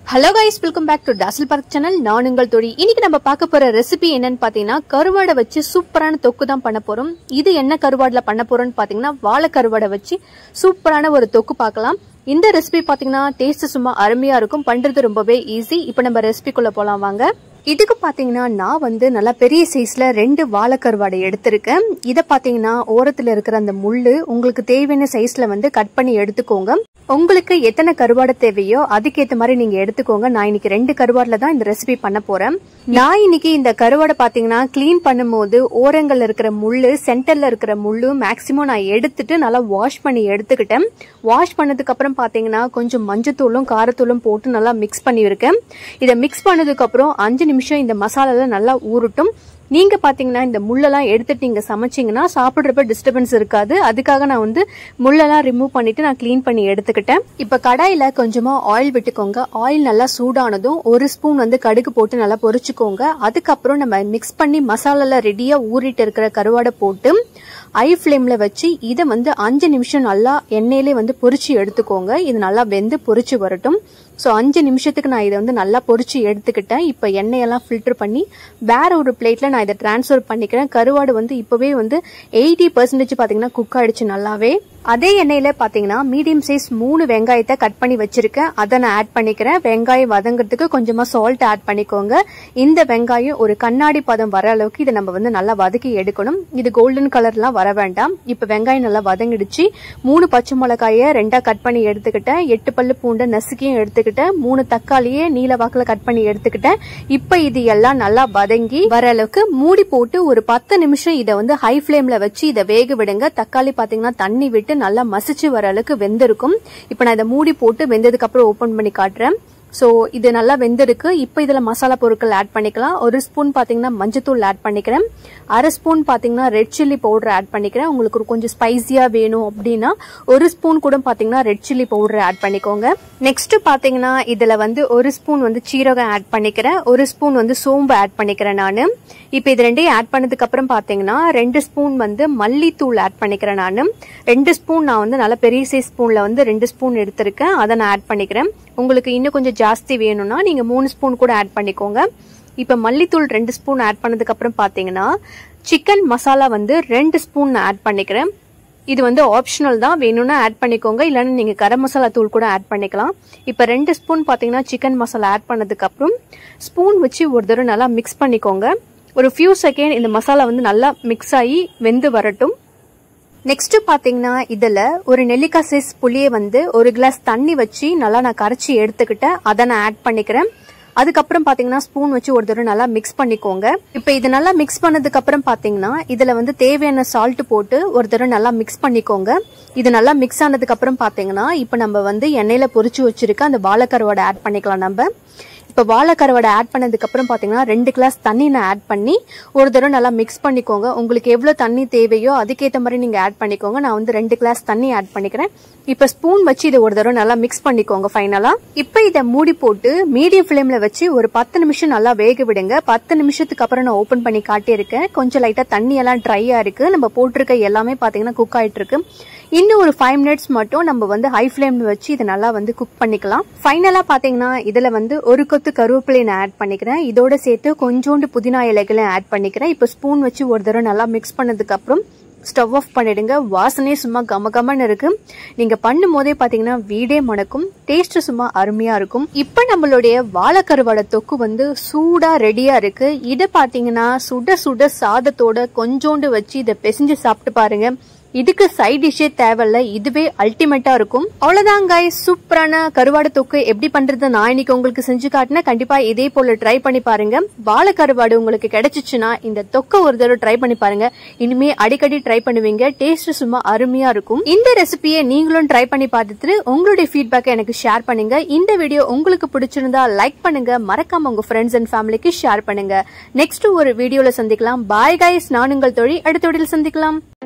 hello guys welcome back to டாசல் park channel நான் உங்கள் தொழி இன்னைக்கு நம்ம பார்க்க போற ரெசிபி என்னன்னு பாத்தீங்கன்னா கருவாடை வச்சு சூப்பரான தொக்கு தான் பண்ண போறோம் இது என்ன கருவாடுல பண்ண போறோம்னு பாத்தீங்கன்னா வாழை கருவாடை வச்சு சூப்பரான ஒரு தொக்கு பார்க்கலாம் இந்த ரெசிபி பாத்தீங்கன்னா டேஸ்ட் சும்மா அருமையா இருக்கும் பண்றது ரொம்பவே ஈஸி இப்போ நம்ம ரெசிபிக்குள்ள போலாம் வாங்க இதுக்கு பாத்தீங்கன்னா நான் வந்து நல்லா பெரிய சைஸ்ல ரெண்டு வாழை கருவாடை எடுத்திருக்கேன் இதை பாத்தீங்கன்னா ஓரத்துல இருக்கிற அந்த முள்ளு உங்களுக்கு தேவையான சைஸ்ல வந்து கட் பண்ணி எடுத்துக்கோங்க உங்களுக்கு எத்தனை கருவாடை தேவையோ அதுக்கேத்த மாதிரி நீங்க எடுத்துக்கோங்க நான் இன்னைக்கு ரெண்டு கருவாடுல தான் இந்த ரெசிபி பண்ண போறேன் நான் இன்னைக்கு இந்த கருவாடை பாத்தீங்கன்னா க்ளீன் பண்ணும்போது ஓரங்கள்ல இருக்கிற முள்ளு சென்டர்ல இருக்கிற முள்ளு மேக்சிமம் நான் எடுத்துட்டு நல்லா வாஷ் பண்ணி எடுத்துக்கிட்டேன் வாஷ் பண்ணதுக்கு அப்புறம் பாத்தீங்கன்னா கொஞ்சம் மஞ்சத்தூளும் காரத்தூளும் போட்டு நல்லா மிக்ஸ் பண்ணியிருக்கேன் இதை மிக்ஸ் பண்ணதுக்கு அப்புறம் அஞ்சு நிமிஷம் இந்த மசாலால நல்லா ஊறட்டும் நீங்க பாத்தீங்கன்னா இந்த முள்ளெல்லாம் எடுத்துட்டு நீங்க சமைச்சீங்கன்னா சாப்பிடுறப்ப டிஸ்டர்பன்ஸ் இருக்காது அதுக்காக நான் வந்து முள்ளெல்லாம் ரிமூவ் பண்ணிட்டு நான் க்ளீன் பண்ணி எடுத்துக்கிட்டேன் இப்ப கடாயில கொஞ்சமா ஆயில் விட்டுக்கோங்க ஆயில் நல்லா சூடானதும் ஒரு ஸ்பூன் வந்து கடுகு போட்டு நல்லா பொரிச்சுக்கோங்க அதுக்கப்புறம் நம்ம மிக்ஸ் பண்ணி மசாலால ரெடியா ஊறிட்டு இருக்கிற கருவாடை போட்டு ஐ ஃப்ளேம்ல வச்சு இதை வந்து அஞ்சு நிமிஷம் நல்லா எண்ணெயிலே வந்து பொரிச்சு எடுத்துக்கோங்க இது நல்லா வெந்து பொரிச்சு வரட்டும் ஸோ அஞ்சு நிமிஷத்துக்கு நான் இதை வந்து நல்லா பொரிச்சு எடுத்துக்கிட்டேன் இப்போ எண்ணெயெல்லாம் ஃபில்டர் பண்ணி வேற ஒரு பிளேட்ல நான் இதை டிரான்ஸ்ஃபர் பண்ணிக்கிறேன் கருவாடு வந்து இப்போவே வந்து எயிட்டி பர்சன்டேஜ் பார்த்தீங்கன்னா குக் ஆயிடுச்சு நல்லாவே அதே எண்ணெயில பாத்தீங்கன்னா மீடியம் சைஸ் மூணு வெங்காயத்தை கட் பண்ணி வச்சிருக்கேன் அதை நான் ஆட் பண்ணிக்கிறேன் வெங்காயம் வதங்குறதுக்கு கொஞ்சமா சால்ட் ஆட் பண்ணிக்கோங்க இந்த வெங்காயம் ஒரு கண்ணாடி பதம் வர அளவுக்கு இதை நம்ம வந்து நல்லா வதக்கி எடுக்கணும் இது கோல்டன் கலர்லாம் வர வேண்டாம் இப்ப வெங்காயம் நல்லா வதங்கிடுச்சு மூணு பச்சை மிளகாய ரெண்டா கட் பண்ணி எடுத்துக்கிட்டேன் எட்டு பல்லு பூண்டை நசுக்கியும் எடுத்துக்கிட்டேன் மூணு தக்காளியே நீல வாக்குல கட் பண்ணி எடுத்துக்கிட்டேன் இப்ப இது எல்லாம் நல்லா வதங்கி வர அளவுக்கு மூடி போட்டு ஒரு பத்து நிமிஷம் இதை வந்து ஹை ஃபிளேம்ல வச்சு இதை வேக விடுங்க தக்காளி பாத்தீங்கன்னா தண்ணி விட்டு நல்லா மசிச்சு வர அளவுக்கு வெந்திருக்கும் இப்போ நான் இதை மூடி போட்டு வெந்ததுக்கு அப்புறம் ஓபன் பண்ணி காட்டுறேன் ஸோ இது நல்லா வெந்திருக்கு இப்போ இதில் மசாலா பொருட்கள் ஆட் பண்ணிக்கலாம் ஒரு ஸ்பூன் பார்த்தீங்கன்னா மஞ்சத்தூள் ஆட் பண்ணிக்கிறேன் அரை ஸ்பூன் பார்த்தீங்கன்னா ரெட் சில்லி பவுடர் ஆட் பண்ணிக்கிறேன் உங்களுக்கு ஒரு கொஞ்சம் ஸ்பைசியாக வேணும் அப்படின்னா ஒரு ஸ்பூன் கூட பார்த்தீங்கன்னா ரெட் சில்லி பவுடர் ஆட் பண்ணிக்கோங்க நெக்ஸ்ட் பார்த்தீங்கன்னா இதில் வந்து ஒரு ஸ்பூன் வந்து சீரகம் ஆட் பண்ணிக்கிறேன் ஒரு ஸ்பூன் வந்து சோம்பு ஆட் பண்ணிக்கிறேன் நான் இப்போ இது ரெண்டையும் ஆட் பண்ணதுக்கு அப்புறம் பார்த்தீங்கன்னா ரெண்டு ஸ்பூன் வந்து மல்லித்தூள் ஆட் பண்ணிக்கிறேன் நான் ரெண்டு ஸ்பூன் நான் வந்து நல்லா பெரிய சைஸ் ஸ்பூனில் வந்து ரெண்டு ஸ்பூன் எடுத்திருக்கேன் அதை நான் ஆட் பண்ணிக்கிறேன் உங்களுக்கு இன்னும் கொஞ்சம் ஜாஸ்தி வேணும்னா நீங்க மூணு ஸ்பூன் கூட ஆட் பண்ணிக்கோங்க இப்ப மல்லித்தூள் ரெண்டு ஸ்பூன் ஆட் பண்ணதுக்கு அப்புறம் பாத்தீங்கன்னா சிக்கன் மசாலா வந்து ரெண்டு ஸ்பூன் நான் ஆட் பண்ணிக்கிறேன் இது வந்து ஆப்ஷனல் தான் வேணும்னா ஆட் பண்ணிக்கோங்க இல்லைன்னா நீங்க கரம் மசாலா தூள் கூட ஆட் பண்ணிக்கலாம் இப்ப ரெண்டு ஸ்பூன் பாத்தீங்கன்னா சிக்கன் மசாலா ஆட் பண்ணதுக்கு அப்புறம் ஸ்பூன் வச்சு ஒரு தடவை நல்லா மிக்ஸ் பண்ணிக்கோங்க ஒரு ஃபியூ செகண்ட் இந்த மசாலா வந்து நல்லா மிக்ஸ் ஆகி வெந்து வரட்டும் நெக்ஸ்ட் பாத்தீங்கன்னா இதுல ஒரு நெல்லிக்காய் சைஸ் புளியை வந்து ஒரு கிளாஸ் தண்ணி வச்சு நல்லா நான் கரைச்சி எடுத்துக்கிட்டேன் அதை நான் ஆட் பண்ணிக்கிறேன் அதுக்கப்புறம் பாத்தீங்கன்னா ஸ்பூன் வச்சு ஒரு தடவை நல்லா மிக்ஸ் பண்ணிக்கோங்க இப்போ இது நல்லா மிக்ஸ் பண்ணதுக்கு அப்புறம் பாத்தீங்கன்னா இதுல வந்து தேவையான சால்ட் போட்டு ஒரு தடவை நல்லா மிக்ஸ் பண்ணிக்கோங்க இது நல்லா மிக்ஸ் ஆனதுக்கு அப்புறம் பாத்தீங்கன்னா இப்போ நம்ம வந்து எண்ணெயில பொரிச்சு வச்சிருக்க அந்த வாழைக்கருவோட ஆட் பண்ணிக்கலாம் நம்ம இப்போ வாழைக்கருவாடை ஆட் பண்ணதுக்கு அப்புறம் பார்த்தீங்கன்னா ரெண்டு கிளாஸ் தண்ணி நான் ஆட் பண்ணி ஒரு தடவை நல்லா மிக்ஸ் பண்ணிக்கோங்க உங்களுக்கு எவ்வளோ தண்ணி தேவையோ அதுக்கேற்ற மாதிரி நீங்கள் ஆட் பண்ணிக்கோங்க நான் வந்து ரெண்டு கிளாஸ் தண்ணி ஆட் பண்ணிக்கிறேன் இப்போ ஸ்பூன் வச்சு இதை ஒரு தடவை நல்லா மிக்ஸ் பண்ணிக்கோங்க ஃபைனலாக இப்போ இதை மூடி போட்டு மீடியம் ஃப்ளேமில் வச்சு ஒரு பத்து நிமிஷம் நல்லா வேக விடுங்க பத்து நிமிஷத்துக்கு அப்புறம் நான் ஓப்பன் பண்ணி காட்டியிருக்கேன் கொஞ்சம் லைட்டாக தண்ணி எல்லாம் ட்ரையாக இருக்குது நம்ம போட்டிருக்க எல்லாமே பார்த்தீங்கன்னா குக் ஆகிட்டு இருக்கு இன்னும் ஒரு ஃபைவ் மினிட்ஸ் மட்டும் நம்ம வந்து ஹை ஃப்ளேம்ல வச்சு இதை நல்லா வந்து குக் பண்ணிக்கலாம் ஃபைனலா பாத்தீங்கன்னா இதுல வந்து ஒரு கொத்து கருவேப்பிலை நான் ஆட் பண்ணிக்கிறேன் இதோட சேர்த்து கொஞ்சோண்டு புதினா இலைகளையும் ஆட் பண்ணிக்கிறேன் இப்போ ஸ்பூன் வச்சு ஒரு தடவை நல்லா மிக்ஸ் பண்ணதுக்கு அப்புறம் ஸ்டவ் ஆஃப் பண்ணிடுங்க வாசனையே சும்மா கம கமன்னு இருக்கு நீங்க பண்ணும் போதே பாத்தீங்கன்னா வீடே மணக்கும் டேஸ்ட் சும்மா அருமையா இருக்கும் இப்ப நம்மளுடைய வாழைக்கருவாடை தொக்கு வந்து சூடா ரெடியா இருக்கு இதை பாத்தீங்கன்னா சுட சுட சாதத்தோட கொஞ்சோண்டு வச்சு இதை பிசைஞ்சு சாப்பிட்டு பாருங்க இதுக்கு சைட் டிஷ்ஷே தேவையில்ல இதுவே அல்டிமேட்டா இருக்கும் அவ்வளவுதான் guys சூப்பரான கருவாடு தொக்கு எப்படி பண்றது நான் இன்னைக்கு உங்களுக்கு செஞ்சு காட்டினேன் கண்டிப்பா இதே போல ட்ரை பண்ணி பாருங்க வாழை கருவாடு உங்களுக்கு கிடைச்சிச்சுன்னா இந்த தொக்கை ஒரு தடவை ட்ரை பண்ணி பாருங்க இனிமே அடிக்கடி ட்ரை பண்ணுவீங்க டேஸ்ட் சும்மா அருமையா இருக்கும் இந்த ரெசிபியை நீங்களும் ட்ரை பண்ணி பார்த்துட்டு உங்களுடைய ஃபீட்பேக்கை எனக்கு ஷேர் பண்ணுங்க இந்த வீடியோ உங்களுக்கு பிடிச்சிருந்தா லைக் பண்ணுங்க மறக்காம உங்க ஃப்ரெண்ட்ஸ் அண்ட் ஃபேமிலிக்கு ஷேர் பண்ணுங்க நெக்ஸ்ட் ஒரு வீடியோல சந்திக்கலாம் பாய் கைஸ் நான் உங்கள் தொழில் அடுத்த வீடியோல சந்திக்கலாம்